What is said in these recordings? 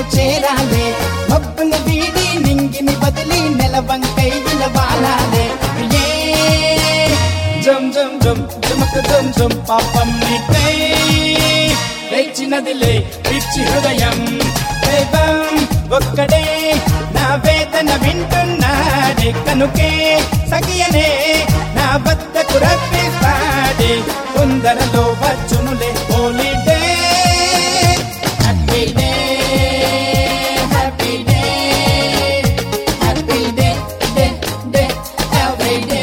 చేరాలే మబ్బుని వీడి నింగిని వదిలి నెలవంకై విలవాలాలే ఏ జం జం జం జమక జం జం పాపం నీకై లేచినదిలే పిచ్చి హృదయం దైవం ఒక్కడే నా వేదన వింటున్నాడే కనుకే సగియనే నా వద్దకు రప్పిస్తాడే తొందరలో వచ్చునులే holiday happy day happy day happy day day day every day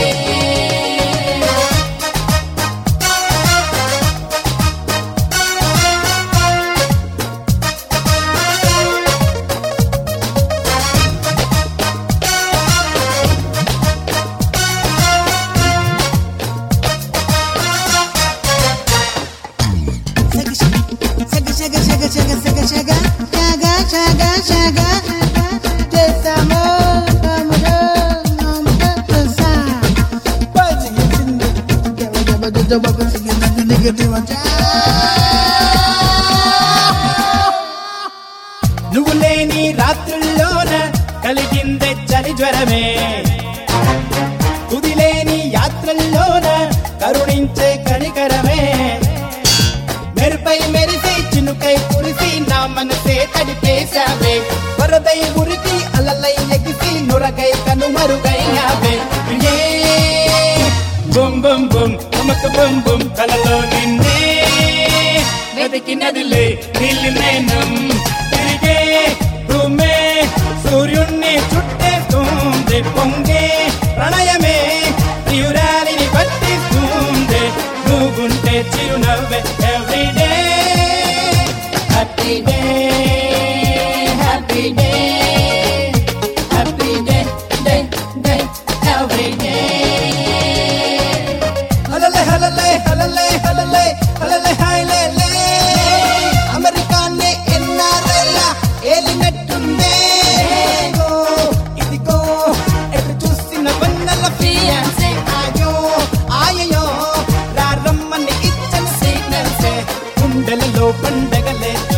Shaga, shaga, shaga, shaga, shaga, shaga, shaga, shaga, shaga. Just a more, I'm a girl, I'm a girl, side. నువ్వు లేని రాత్రుల్లోన కలిగిందే చలి జ్వరమే తుదిలేని యాత్రల్లోన కరుణించే కనికరమే మెరుపై మెరిసి చినుకై కురిసి నా మనసే తడిపేశావే వరదై ఉరికి అలలై ఎగిసి నురగై కనుమరుగైనావే ఏ బుమ్ బుమ్ బుమ్ అమక బుమ్ బుమ్ కలలో నిన్నే వెతికినదిలే నీలి నేనం తిరిగే భూమే సూర్యుణ్ణి చుట్టేస్తుంది పొంగే ప్రణయమే ప్రియురాలిని పట్టిస్తుంది నువ్వుంటే చిరునవ్వే everyday happy day happy day happy day day day every day హలలే హలలే హలలే హలలే హలలే హైలే అమెరికానే ఎన్నారేళ్ళ ఏలినట్టుందే ఇదిగో, ఇదిగో ఎటు చూసిన వన్నెల ఫియాన్సే ఆయో ఆయయో రారమ్మని ఇచ్చని సిగ్నల్సే గుండెలలో పండగలే